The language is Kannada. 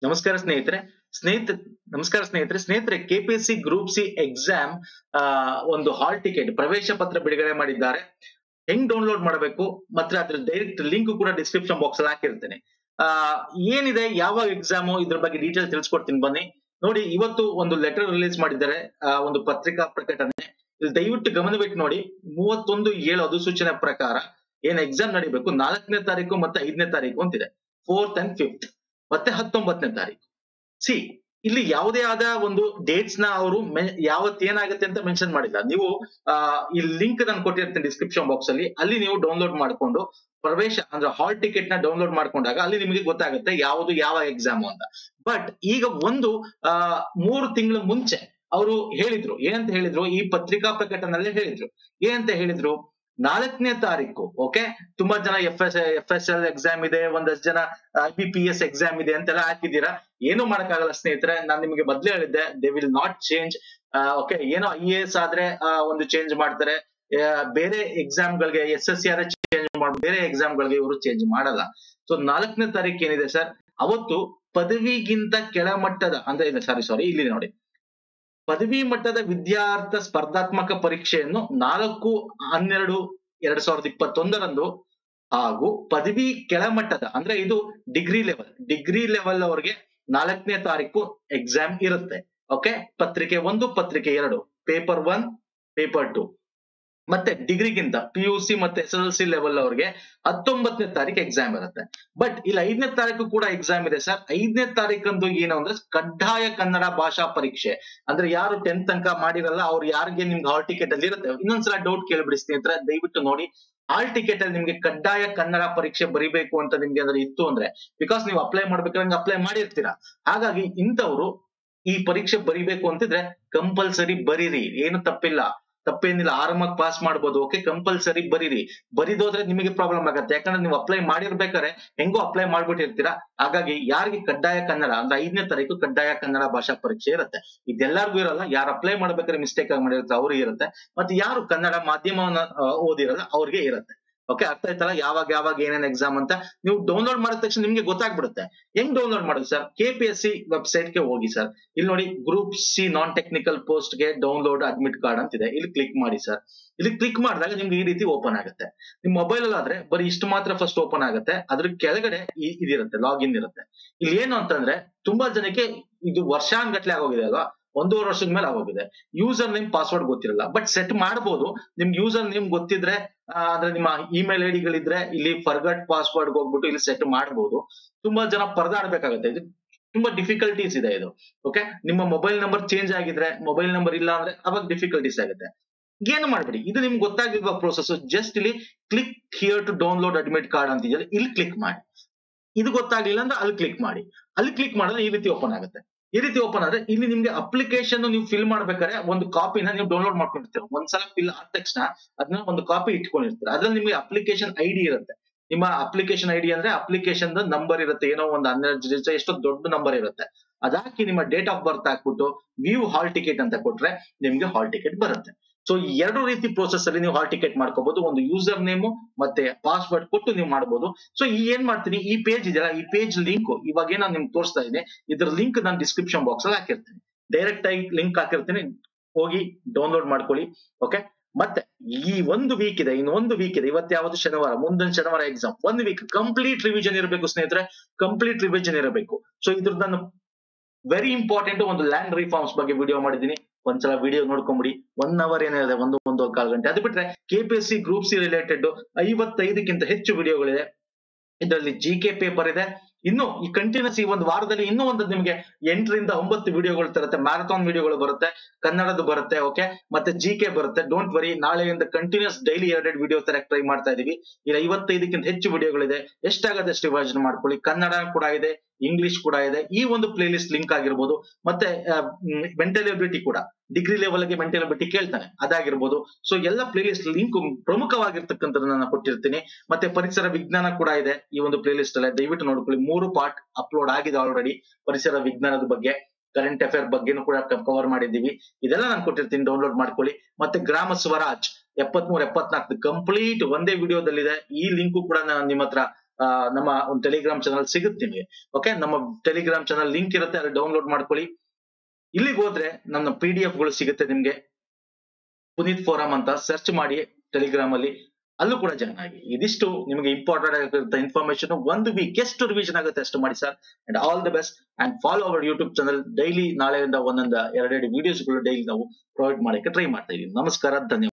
ನಮಸ್ಕಾರ ಸ್ನೇಹಿತರೆ ಸ್ನೇಹಿತ ನಮಸ್ಕಾರ ಸ್ನೇಹಿತರೆ ಸ್ನೇಹಿತರೆ ಕೆಪಿಎಸ್ಸಿ ಗ್ರೂಪ್ ಸಿ ಎಕ್ಸಾಮ್ ಒಂದು ಹಾಲ್ ಟಿಕೆಟ್ ಪ್ರವೇಶ ಪತ್ರ ಬಿಡುಗಡೆ ಮಾಡಿದ್ದಾರೆ ಹೆಂಗ್ ಡೌನ್ಲೋಡ್ ಮಾಡಬೇಕು ಮತ್ತೆ ಅದ್ರ ಡೈರೆಕ್ಟ್ ಲಿಂಕ್ ಕೂಡ ಡಿಸ್ಕ್ರಿಪ್ಷನ್ ಬಾಕ್ಸ್ ಅಲ್ಲಿ ಹಾಕಿರ್ತೇನೆ ಆ ಏನಿದೆ ಯಾವಾಗ ಎಕ್ಸಾಮ್ ಇದ್ರ ಬಗ್ಗೆ ಡೀಟೇಲ್ ತಿಳಿಸ್ಕೊಡ್ತೀನಿ ಬನ್ನಿ ನೋಡಿ ಇವತ್ತು ಒಂದು ಲೆಟರ್ ರಿಲೀಸ್ ಮಾಡಿದ್ದಾರೆ ಆ, ಒಂದು ಪತ್ರಿಕಾ ಪ್ರಕಟಣೆ ಇಲ್ಲಿ ದಯವಿಟ್ಟು ಗಮನವಿಟ್ಟು ನೋಡಿ ಮೂವತ್ತೊಂದು ಏಳು ಅಧಿಸೂಚನೆ ಪ್ರಕಾರ ಏನ್ ಎಕ್ಸಾಮ್ ನಡಿಬೇಕು ನಾಲ್ಕನೇ ತಾರೀಕು ಮತ್ತೆ ಐದನೇ ತಾರೀಕು ಅಂತಿದೆ ಫೋರ್ತ್ ಅಂಡ್ ಫಿಫ್ತ್ ಮತ್ತೆ ಹತ್ತೊಂಬತ್ತನೇ ತಾರೀಕು ಸಿ ಇಲ್ಲಿ ಯಾವುದೇ ಆದ ಒಂದು ಡೇಟ್ಸ್ ನ ಅವರು ಯಾವತ್ ಏನಾಗುತ್ತೆ ಅಂತ ಮೆನ್ಷನ್ ಮಾಡಿಲ್ಲ ನೀವು ಆ ಈ ಲಿಂಕ್ ನಾನು ಕೊಟ್ಟಿರ್ತೀನಿ ಡಿಸ್ಕ್ರಿಪ್ಷನ್ ಬಾಕ್ಸ್ ಅಲ್ಲಿ ಅಲ್ಲಿ ನೀವು ಡೌನ್ಲೋಡ್ ಮಾಡ್ಕೊಂಡು ಪ್ರವೇಶ ಅಂದ್ರೆ ಹಾಲ್ ಟಿಕೆಟ್ ನ ಡೌನ್ಲೋಡ್ ಮಾಡ್ಕೊಂಡಾಗ ಅಲ್ಲಿ ನಿಮಗೆ ಗೊತ್ತಾಗುತ್ತೆ ಯಾವುದು ಯಾವ ಎಕ್ಸಾಮ್ ಅಂತ ಬಟ್ ಈಗ ಒಂದು ಆ ಮೂರು ತಿಂಗಳ ಮುಂಚೆ ಅವರು ಹೇಳಿದ್ರು ಏನಂತ ಹೇಳಿದ್ರು ಈ ಪತ್ರಿಕಾ ಪ್ರಕಟಣೆಯಲ್ಲಿ ಹೇಳಿದ್ರು ಏನಂತ ಹೇಳಿದ್ರು ನಾಲ್ಕನೇ ತಾರೀಕು ಓಕೆ ತುಂಬಾ ಜನ F S F S L exam ಇದೆ ಒಂದಷ್ಟು ಜನ I B P S exam ಇದೆ ಅಂತೆಲ್ಲ ಹಾಕಿದ್ದೀರಾ ಏನು ಮಾಡಕ್ಕಾಗಲ್ಲ ಸ್ನೇಹಿತರೆ ನಾನು ನಿಮಗೆ ಮೊದ್ಲೇ ಹೇಳಿದ್ದೆ they will not change okay ಏನೋ ಐ ಎ ಎಸ್ ಆದ್ರೆ ಆ, ಒಂದು ಚೇಂಜ್ ಮಾಡ್ತಾರೆ ಆ, ಬೇರೆ ಎಕ್ಸಾಮ್ ಗಳಿಗೆ S S C R change ಮಾಡ್ ಬೇರೆ ಎಕ್ಸಾಮ್ ಗಳಿಗೆ ಇವರು ಚೇಂಜ್ ಮಾಡಲ್ಲ ಸೊ ನಾಲ್ಕನೇ ತಾರೀಕು ಏನಿದೆ ಸರ್ ಅವತ್ತು ಪದವಿಗಿಂತ ಕೆಳಮಟ್ಟದ ಅಂದ್ರೆ ಇದೆ ಸಾರಿ ಸಾರಿ ಇಲ್ಲಿ ನೋಡಿ ಪದವಿ ಮಟ್ಟದ ವಿದ್ಯಾರ್ಥ ಸ್ಪರ್ಧಾತ್ಮಕ ಪರೀಕ್ಷೆಯನ್ನು ನಾಲ್ಕು ಹನ್ನೆರಡು ಎರಡ್ ಸಾವಿರದ ಇಪ್ಪತ್ತೊಂದರಂದು ಹಾಗೂ ಪದವಿ ಕೆಳಮಟ್ಟದ ಅಂದ್ರೆ ಇದು ಡಿಗ್ರಿ ಲೆವೆಲ್ ಡಿಗ್ರಿ ಲೆವೆಲ್ ಅವರಿಗೆ ನಾಲ್ಕನೇ ತಾರೀಕು ಎಕ್ಸಾಮ್ ಇರುತ್ತೆ ಓಕೆ ಪತ್ರಿಕೆ ಒಂದು ಪತ್ರಿಕೆ ಎರಡು ಪೇಪರ್ ಒನ್ ಪೇಪರ್ ಟು ಮತ್ತೆ ಡಿಗ್ರಿಗಿಂತ ಪಿ ಯು ಸಿ ಮತ್ತೆ ಎಸ್ ಎಲ್ ಸಿ ಲೆವೆಲ್ ಅವ್ರಿಗೆ ಹತ್ತೊಂಬತ್ತನೇ ತಾರೀಕು ಎಕ್ಸಾಮ್ ಇರುತ್ತೆ ಬಟ್ ಇಲ್ಲಿ ಐದನೇ ತಾರೀಕು ಕೂಡ ಎಕ್ಸಾಮ್ ಇದೆ ಸರ್ ಐದನೇ ತಾರೀಕಂದು ಏನು ಅಂದ್ರೆ ಕಡ್ಡಾಯ ಕನ್ನಡ ಭಾಷಾ ಪರೀಕ್ಷೆ ಅಂದ್ರೆ ಯಾರು ಟೆಂತ್ ತನಕ ಮಾಡಿರಲ್ಲ ಅವ್ರು ಯಾರಿಗೆ ನಿಮ್ಗೆ ಹಾಲ್ ಟಿಕೆಟ್ ಅಲ್ಲಿ ಇರುತ್ತೆ ಇನ್ನೊಂದ್ಸಲ ಡೌಟ್ ಕೇಳ್ಬಿಡಿ ಸ್ನೇಹಿತರೆ ದಯವಿಟ್ಟು ನೋಡಿ ಹಾಲ್ ಟಿಕೆಟ್ ಅಲ್ಲಿ ನಿಮ್ಗೆ ಕಡ್ಡಾಯ ಕನ್ನಡ ಪರೀಕ್ಷೆ ಬರಿಬೇಕು ಅಂತ ನಿಮ್ಗೆ ಅಂದ್ರೆ ಇತ್ತು ಅಂದ್ರೆ ಬಿಕಾಸ್ ನೀವು ಅಪ್ಲೈ ಮಾಡ್ಬೇಕಾದ್ರೆ ಅಪ್ಲೈ ಮಾಡಿರ್ತೀರಾ ಹಾಗಾಗಿ ಇಂಥವ್ರು ಈ ಪರೀಕ್ಷೆ ಬರಿಬೇಕು ಅಂತಿದ್ರೆ ಕಂಪಲ್ಸರಿ ಬರೀರಿ ಏನು ತಪ್ಪಿಲ್ಲ ತಪ್ಪೇನಿಲ್ಲ ಆರಾಮಾಗಿ ಪಾಸ್ ಮಾಡ್ಬೋದು ಓಕೆ ಕಂಪಲ್ಸರಿ ಬರೀರಿ ಬರಿದೋದ್ರೆ ನಿಮಗೆ ಪ್ರಾಬ್ಲಮ್ ಆಗತ್ತೆ ಯಾಕಂದ್ರೆ ನೀವು ಅಪ್ಲೈ ಮಾಡಿರ್ಬೇಕಾದ್ರೆ ಹೆಂಗೋ ಅಪ್ಲೈ ಮಾಡ್ಬಿಟ್ಟಿರ್ತೀರಾ ಹಾಗಾಗಿ ಯಾರಿಗೆ ಕಡ್ಡಾಯ ಕನ್ನಡ ಅಂದ್ರೆ ಐದನೇ ತಾರೀಕು ಕಡ್ಡಾಯ ಕನ್ನಡ ಭಾಷಾ ಪರೀಕ್ಷೆ ಇರುತ್ತೆ ಇದೆಲ್ಲರಿಗೂ ಇರಲ್ಲ ಯಾರು ಅಪ್ಲೈ ಮಾಡ್ಬೇಕಾದ್ರೆ ಮಿಸ್ಟೇಕ್ ಆಗಿ ಮಾಡಿರುತ್ತೆ ಅವ್ರಿಗೆ ಇರುತ್ತೆ ಮತ್ತೆ ಯಾರು ಕನ್ನಡ ಮಾಧ್ಯಮವನ್ನ ಆ, ಓದಿರಲ್ಲ ಅವ್ರಿಗೆ ಇರುತ್ತೆ ಓಕೆ ಅರ್ಥ ಆಯ್ತಲ್ಲ ಯಾವಾಗ ಯಾವಾಗ ಏನೇನ್ ಎಕ್ಸಾಮ್ ಅಂತ ನೀವು ಡೌನ್ಲೋಡ್ ಮಾಡಿದ ತಕ್ಷಣ ನಿಮ್ಗೆ ಗೊತ್ತಾಗ್ಬಿಡುತ್ತೆ ಹೆಂಗ್ ಡೌನ್ಲೋಡ್ ಮಾಡೋದು sir K P S C website ಗೆ ಹೋಗಿ ಸರ್ ಇಲ್ಲಿ ನೋಡಿ group C non technical post ಗೆ ಡೌನ್ಲೋಡ್ ಅಡ್ಮಿಟ್ ಕಾರ್ಡ್ ಅಂತಿದೆ ಇಲ್ಲಿ ಕ್ಲಿಕ್ ಮಾಡಿ ಸರ್ ಇಲ್ಲಿ ಕ್ಲಿಕ್ ಮಾಡಿದಾಗ ನಿಮ್ಗೆ ಈ ರೀತಿ ಓಪನ್ ಆಗುತ್ತೆ ನಿಮ್ ಮೊಬೈಲ್ ಅಲ್ಲಿ ಆದ್ರೆ ಬರೀ ಇಷ್ಟು ಮಾತ್ರ ಫಸ್ಟ್ ಓಪನ್ ಆಗುತ್ತೆ ಅದ್ರ ಕೆಳಗಡೆ ಈ- ಇದಿರುತ್ತೆ ಲಾಗಿನ್ ಇರುತ್ತೆ ಇಲ್ಲಿ ಏನು ಅಂತಂದ್ರೆ ತುಂಬಾ ಜನಕ್ಕೆ ಇದು ವರ್ಷಾನ್ಗಟ್ಲೆ ಆಗೋಗಿದೆ ಅಲ್ವಾ ಒಂದೂವರೆ ವರ್ಷದ ಮೇಲೆ ಆಗೋಗಿದೆ ಯೂಸರ್ ನೇಮ್ ಪಾಸ್ವರ್ಡ್ ಗೊತ್ತಿರಲ್ಲ ಬಟ್ ಸೆಟ್ ಮಾಡಬಹುದು ನಿಮ್ಗೆ ಯೂಸರ್ ನೇಮ್ ಗೊತ್ತಿದ್ರೆ ಆ, ಅಂದ್ರೆ ನಿಮ್ಮ ಇಮೇಲ್ ಐಡಿಗಳಿದ್ರೆ ಇಲ್ಲಿ ಫರ್ಗಟ್ ಪಾಸ್ವರ್ಡ್ ಹೋಗ್ಬಿಟ್ಟು ಇಲ್ಲಿ ಸೆಟ್ ಮಾಡಬಹುದು ತುಂಬಾ ಜನ ಪರದಾಡ್ಬೇಕಾಗತ್ತೆ ಇದು ತುಂಬಾ ಡಿಫಿಕಲ್ಟೀಸ್ ಇದೆ ಇದು ಓಕೆ ನಿಮ್ಮ ಮೊಬೈಲ್ ನಂಬರ್ ಚೇಂಜ್ ಆಗಿದ್ರೆ ಮೊಬೈಲ್ ನಂಬರ್ ಇಲ್ಲ ಅಂದ್ರೆ ಅವಾಗ ಡಿಫಿಕಲ್ಟೀಸ್ ಆಗುತ್ತೆ ಏನು ಮಾಡ್ಬಿಡಿ ಇದು ನಿಮ್ಗೆ ಗೊತ್ತಾಗಿರುವ ಪ್ರೋಸೆಸ್ ಜಸ್ಟ್ ಇಲ್ಲಿ click here to download admit card ಅಂತ ಇದೆಯಲ್ಲ ಇಲ್ಲಿ ಕ್ಲಿಕ್ ಮಾಡಿ ಇದು ಗೊತ್ತಾಗ್ಲಿಲ್ಲ ಅಂದ್ರೆ ಅಲ್ಲಿ ಕ್ಲಿಕ್ ಮಾಡಿ ಅಲ್ಲಿ ಕ್ಲಿಕ್ ಮಾಡಿದ್ರೆ ಈ ರೀತಿ ಓಪನ್ ಆಗುತ್ತೆ ಈ ರೀತಿ ಓಪನ್ ಆದ್ರೆ ಇಲ್ಲಿ ನಿಮ್ಗೆ ಅಪ್ಲಿಕೇಶನ್ ನೀವು ಫಿಲ್ ಮಾಡ್ಬೇಕಾದ್ರೆ ಒಂದು ಕಾಪಿನ ನೀವು ಡೌನ್ಲೋಡ್ ಮಾಡ್ಕೊಂಡಿರ್ತೀರ ಒಂದ್ಸಲ ಫಿಲ್ ಆದ ತಕ್ಷಣ ಅದನ್ನ ಒಂದು ಕಾಪಿ ಇಟ್ಕೊಂಡಿರ್ತೀರ ಅದ್ರಲ್ಲಿ ನಿಮ್ಗೆ ಅಪ್ಲಿಕೇಶನ್ ಐಡಿ ಇರುತ್ತೆ ನಿಮ್ಮ ಅಪ್ಲಿಕೇಶನ್ ಐಡಿ ಅಂದ್ರೆ ಅಪ್ಲಿಕೇಶನ್ ನಂಬರ್ ಇರುತ್ತೆ ಏನೋ ಒಂದು ಹನ್ನೆರಡು ಡಿಜಿಟ್ ಎಷ್ಟೋ ದೊಡ್ಡ ನಂಬರ್ ಇರುತ್ತೆ ಅದಾಕಿ ನಿಮ್ಮ ಡೇಟ್ ಆಫ್ ಬರ್ತ್ ಹಾಕ್ಬಿಟ್ಟು ವ್ಯೂ ಹಾಲ್ ಟಿಕೆಟ್ ಅಂತ ಕೊಟ್ರೆ ನಿಮ್ಗೆ ಹಾಲ್ ಟಿಕೆಟ್ ಬರುತ್ತೆ ಸೊ ಈ ಎರಡು ರೀತಿ ಪ್ರೋಸೆಸ್ ಅಲ್ಲಿ ನೀವು ಹಾಲ್ ಟಿಕೆಟ್ ಮಾಡ್ಕೋಬಹುದು ಒಂದು ಯೂಸರ್ ನೇಮು ಮತ್ತೆ ಪಾಸ್ವರ್ಡ್ ಕೊಟ್ಟು ನೀವು ಮಾಡಬಹುದು ಸೊ ಈ ಏನ್ ಮಾಡ್ತೀನಿ ಈ ಪೇಜ್ ಇದೆಯಲ್ಲ ಈ ಪೇಜ್ ಲಿಂಕ್ ಇವಾಗ ನಾನು ನಿಮ್ಗೆ ತೋರಿಸ್ತಾ ಇದ್ದೀನಿ ಇದ್ರ ಲಿಂಕ್ ನಾನು ಡಿಸ್ಕ್ರಿಪ್ಷನ್ ಬಾಕ್ಸ್ ಅಲ್ಲಿ ಹಾಕಿರ್ತೀನಿ ಡೈರೆಕ್ಟ್ ಆಗಿ ಲಿಂಕ್ ಹಾಕಿರ್ತೀನಿ ಹೋಗಿ ಡೌನ್ಲೋಡ್ ಮಾಡ್ಕೊಳ್ಳಿ ಓಕೆ ಮತ್ತೆ ಈ ಒಂದು ವೀಕ್ ಇದೆ ಇನ್ನು ಒಂದು ವೀಕ್ ಇದೆ ಇವತ್ತು ಯಾವತ್ತು ಶನಿವಾರ ಮುಂದಿನ ಶನಿವಾರ ಎಕ್ಸಾಮ್ ಒಂದು ವೀಕ್ ಕಂಪ್ಲೀಟ್ ರಿವಿಷನ್ ಇರಬೇಕು ಸ್ನೇಹಿತರೆ ಕಂಪ್ಲೀಟ್ ರಿವಿಷನ್ ಇರಬೇಕು ಸೊ ಇದ್ರದ್ದು ನಾನು ವೆರಿ ಇಂಪಾರ್ಟೆಂಟ್ ಒಂದು ಲ್ಯಾಂಡ್ ರಿಫಾರ್ಮ್ಸ್ ಬಗ್ಗೆ ವಿಡಿಯೋ ಮಾಡಿದೀನಿ ಒಂದ್ಸಲ ವಿಡಿಯೋ ನೋಡ್ಕೊಂಬಿಡಿ ಒನ್ ಅವರ್ ಏನಿದೆ ಒಂದು ಒಂದು ಕಾಲ್ ಗಂಟೆ ಅದು ಬಿಟ್ರೆ K P S C group C related ಐವತ್ತೈದಕ್ಕಿಂತ ಹೆಚ್ಚು ವಿಡಿಯೋಗಳಿದೆ ಇದರಲ್ಲಿ ಜಿ ಕೆ ಪೇಪರ್ ಇದೆ ಇನ್ನು ಈ ಕಂಟಿನ್ಯೂಸ್ ಈ ಒಂದು ವಾರದಲ್ಲಿ ಇನ್ನೂ ಒಂದು ನಿಮಗೆ ಎಂಟರಿಂದ ಒಂಬತ್ತು ವಿಡಿಯೋಗಳು ತರುತ್ತೆ ಮ್ಯಾರಥಾನ್ ವಿಡಿಯೋಗಳು ಬರುತ್ತೆ ಕನ್ನಡದ್ದು ಬರುತ್ತೆ ಓಕೆ ಮತ್ತೆ ಜಿ ಕೆ ಬರುತ್ತೆ ಡೋಂಟ್ ವರಿ ನಾಳೆಯಿಂದ ಕಂಟಿನ್ಯೂಸ್ ಡೈಲಿ ಎರಡೆರಡು ವಿಡಿಯೋ ತರ ಟ್ರೈ ಮಾಡ್ತಾ ಇದೀವಿ ಇಲ್ಲಿ ಐವತ್ತೈದಕ್ಕಿಂತ ಹೆಚ್ಚು ವಿಡಿಯೋಗಳಿದೆ ಎಷ್ಟಾಗತ್ತೆ ಅಷ್ಟು ವಿಭಜನೆ ಮಾಡ್ಕೊಳ್ಳಿ ಕನ್ನಡ ಕೂಡ ಇದೆ ಇಂಗ್ಲಿಷ್ ಕೂಡ ಇದೆ ಈ ಒಂದು ಪ್ಲೇ ಲಿಸ್ಟ್ ಲಿಂಕ್ ಆಗಿರ್ಬೋದು ಮತ್ತೆ ಮೆಂಟಲ್ ಎಬಿಲಿಟಿ ಕೂಡ ಡಿಗ್ರಿ ಲೆವೆಲ್ ಗೆ ಮೆಂಟಲ್ ಎಬಿಲಿಟಿ ಕೇಳ್ತಾನೆ ಅದಾಗಿರ್ಬೋದು ಸೊ ಎಲ್ಲ ಪ್ಲೇ ಲಿಸ್ಟ್ ಲಿಂಕ್ ಪ್ರಮುಖವಾಗಿರ್ತಕ್ಕಂಥದ್ದನ್ನ ನಾನು ಕೊಟ್ಟಿರ್ತೀನಿ ಮತ್ತೆ ಪರಿಸರ ವಿಜ್ಞಾನ ಕೂಡ ಇದೆ ಈ ಒಂದು ಪ್ಲೇ ಲಿಸ್ಟ್ ಅಲ್ಲಿ ದಯವಿಟ್ಟು ನೋಡ್ಕೊಳ್ಳಿ ಮೂರು ಪಾರ್ಟ್ ಅಪ್ಲೋಡ್ ಆಗಿದೆ ಆಲ್ರೆಡಿ ಪರಿಸರ ವಿಜ್ಞಾನದ ಬಗ್ಗೆ ಕರೆಂಟ್ ಅಫೇರ್ ಬಗ್ಗೆನೂ ಕೂಡ ಕವರ್ ಮಾಡಿದ್ದೀವಿ ಇದೆಲ್ಲ ನಾನು ಕೊಟ್ಟಿರ್ತೀನಿ ಡೌನ್ಲೋಡ್ ಮಾಡ್ಕೊಳ್ಳಿ ಮತ್ತೆ ಗ್ರಾಮ ಸ್ವರಾಜ್ ಎಪ್ಪತ್ಮೂರು ಎಪ್ಪತ್ನಾಲ್ಕು ಕಂಪ್ಲೀಟ್ ಒಂದೇ ವಿಡಿಯೋದಲ್ಲಿದೆ ಈ ಲಿಂಕು ಕೂಡ ನಾನು ನಿಮ್ಮ ಹತ್ರ ಆ, ನಮ್ಮ ಒಂದು ಟೆಲಿಗ್ರಾಮ್ ಚಾನಲ್ ಸಿಗುತ್ತೆ ನಿಮಗೆ ಓಕೆ ನಮ್ಮ ಟೆಲಿಗ್ರಾಮ್ ಚಾನಲ್ ಲಿಂಕ್ ಇರುತ್ತೆ ಅಲ್ಲಿ ಡೌನ್ಲೋಡ್ ಮಾಡ್ಕೊಳ್ಳಿ ಇಲ್ಲಿಗೆ ಹೋದ್ರೆ ನನ್ನ ಪಿ ಡಿ ಎಫ್ ಗಳು ಸಿಗುತ್ತೆ ನಿಮ್ಗೆ ಪುನೀತ್ ಫೋರಂ ಅಂತ ಸರ್ಚ್ ಮಾಡಿ ಟೆಲಿಗ್ರಾಮ್ ಅಲ್ಲಿ ಅಲ್ಲೂ ಕೂಡ ಜಾಯ್ನ್ ಆಗಿ ಇದಿಷ್ಟು ನಿಮಗೆ ಇಂಪಾರ್ಟೆಂಟ್ ಆಗಿರುವಂತ ಇನ್ಫಾರ್ಮೇಶನ್ ಒಂದು ವೀಕ್ ಎಷ್ಟು ರಿವಿಷನ್ ಆಗುತ್ತೆ ಅಷ್ಟು ಮಾಡಿ sir and all the best and follow our YouTube channel daily ನಾಳೆಯಿಂದ ಒಂದೊಂದು ಎರಡೆರಡು ವಿಡಿಯೋಸ್ ಗಳು ಡೈಲಿ ನಾವು ಪ್ರೊವೈಡ್ ಮಾಡಕ್ಕೆ ಟ್ರೈ ಮಾಡ್ತಾ ಇದೀವಿ ನಮಸ್ಕಾರ ಧನ್ಯವಾದ